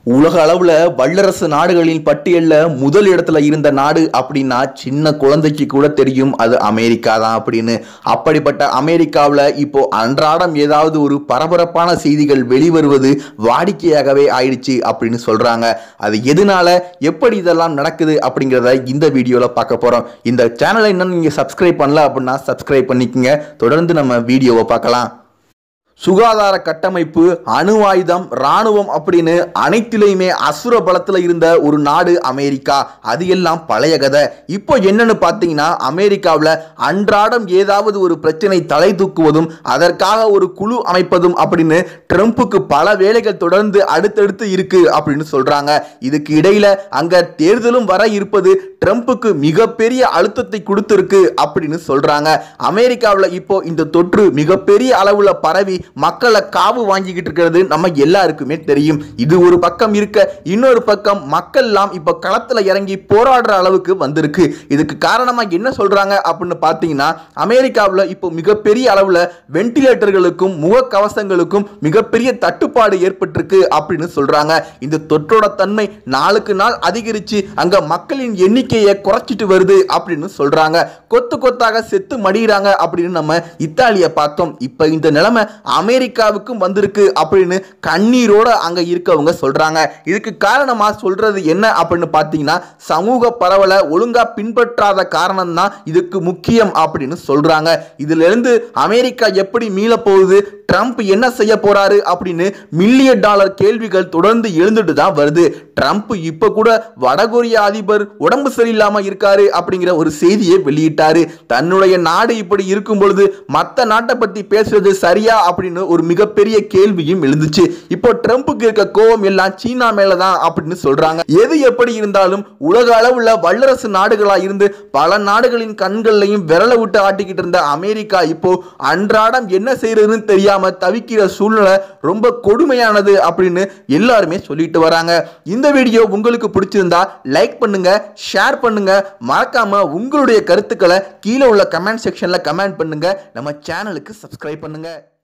உலக அளவுல வல்லரசு நாடுகளின் பட்டியல்ல முதல் இடத்துல இருந்த நாடு அப்படின்னா சின்ன குழந்தைக்கு கூட தெரியும் அது அமெரிக்கா தான் அப்படின்னு அப்படிப்பட்ட அமெரிக்காவில் இப்போ அன்றாடம் ஏதாவது ஒரு பரபரப்பான செய்திகள் வெளிவருவது வாடிக்கையாகவே ஆயிடுச்சு அப்படின்னு சொல்றாங்க அது எதனால எப்படி இதெல்லாம் நடக்குது அப்படிங்கிறத இந்த வீடியோல பார்க்க போறோம் இந்த சேனலை இன்னும் நீங்க சப்ஸ்கிரைப் பண்ணல அப்படின்னா சப்ஸ்கிரைப் பண்ணிக்கங்க தொடர்ந்து நம்ம வீடியோவை பார்க்கலாம் சுகாதார கட்டமைப்பு அணு ஆயுதம் ராணுவம் அப்படின்னு அனைத்திலையுமே அசுர பலத்தில் இருந்த ஒரு நாடு அமெரிக்கா அது எல்லாம் பழைய கதை இப்போ என்னன்னு பார்த்தீங்கன்னா அமெரிக்காவில் அன்றாடம் ஏதாவது ஒரு பிரச்சனை தலை தூக்குவதும் அதற்காக ஒரு குழு அமைப்பதும் அப்படின்னு ட்ரம்ப்புக்கு பல வேலைகள் தொடர்ந்து அடுத்தடுத்து இருக்கு அப்படின்னு சொல்றாங்க இதுக்கு இடையில அங்க தேர்தலும் வர இருப்பது ட்ரம்ப்புக்கு மிகப்பெரிய அழுத்தத்தை கொடுத்திருக்கு அப்படின்னு சொல்றாங்க அமெரிக்காவில் இப்போ இந்த தொற்று மிகப்பெரிய அளவுல பரவி மக்களை காவு வாங்கிக்கிட்டு இருக்கிறது நம்ம எல்லாருக்குமே தெரியும் இது ஒரு பக்கம் இருக்க இன்னொரு பக்கம் மக்கள் எல்லாம் இப்ப களத்துல இறங்கி போராடுற அளவுக்கு வந்திருக்கு இதுக்கு காரணமா என்ன சொல்றாங்க அப்படின்னு பார்த்தீங்கன்னா அமெரிக்காவில் இப்போ மிகப்பெரிய அளவுல வெண்டிலேட்டர்களுக்கும் முகக்கவசங்களுக்கும் மிகப்பெரிய தட்டுப்பாடு ஏற்பட்டிருக்கு அப்படின்னு சொல்றாங்க இந்த தொற்றோட தன்மை நாளுக்கு நாள் அதிகரிச்சு அங்க மக்களின் எண்ணிக்கையை குறைச்சிட்டு வருது அப்படின்னு சொல்றாங்க கொத்து கொத்தாக செத்து மடிகிறாங்க அப்படின்னு நம்ம இத்தாலியை பார்த்தோம் இப்ப இந்த நிலைமை அமெரிக்காவுக்கும் வந்திருக்கு அப்படின்னு கண்ணீரோட அங்க இருக்கவங்க சொல்றாங்க இதுக்கு காரணமா சொல்றது என்ன அப்படின்னு பார்த்தீங்கன்னா சமூக பரவலை ஒழுங்கா பின்பற்றாத காரணம் தான் இதுக்கு முக்கியம் அப்படின்னு சொல்றாங்க இதுல இருந்து அமெரிக்கா எப்படி மீள போகுது ட்ரம்ப் என்ன செய்ய போறாரு அப்படின்னு மில்லியன் டாலர் கேள்விகள் தொடர்ந்து எழுந்துட்டு தான் வருது ட்ரம்ப் இப்ப கூட வடகொரிய அதிபர் உடம்பு சரியில்லாம இருக்காரு அப்படிங்கிற ஒரு செய்தியை வெளியிட்டாரு தன்னுடைய நாடு இப்படி இருக்கும் பொழுது மற்ற நாட்டை பத்தி பேசுறது சரியா அப்படின்னு ஒரு மிகப்பெரிய கேள்வியும் எழுந்துச்சு இப்போ ட்ரம்ப்புக்கு இருக்க கோவம் எல்லாம் சீனா மேலதான் அப்படின்னு சொல்றாங்க எது எப்படி இருந்தாலும் உலக அளவுல வல்லரசு நாடுகளா இருந்து பல நாடுகளின் கண்கள்லையும் விரல விட்டு ஆட்டிக்கிட்டு இருந்த அமெரிக்கா இப்போ அன்றாடம் என்ன செய்யறதுன்னு தெரியாம தவிக்கிற சூழ்நிலை ரொம்ப கொடுமையானது அப்படின்னு எல்லாருமே சொல்லிட்டு வராங்க இந்த வீடியோ உங்களுக்கு பிடிச்சிருந்தா லைக் பண்ணுங்க ஷேர் பண்ணுங்க மறக்காம உங்களுடைய கருத்துக்களை கீழே உள்ள கமெண்ட் செக்ஷன்ல கமெண்ட் பண்ணுங்க நம்ம சேனலுக்கு சப்ஸ்கிரைப் பண்ணுங்க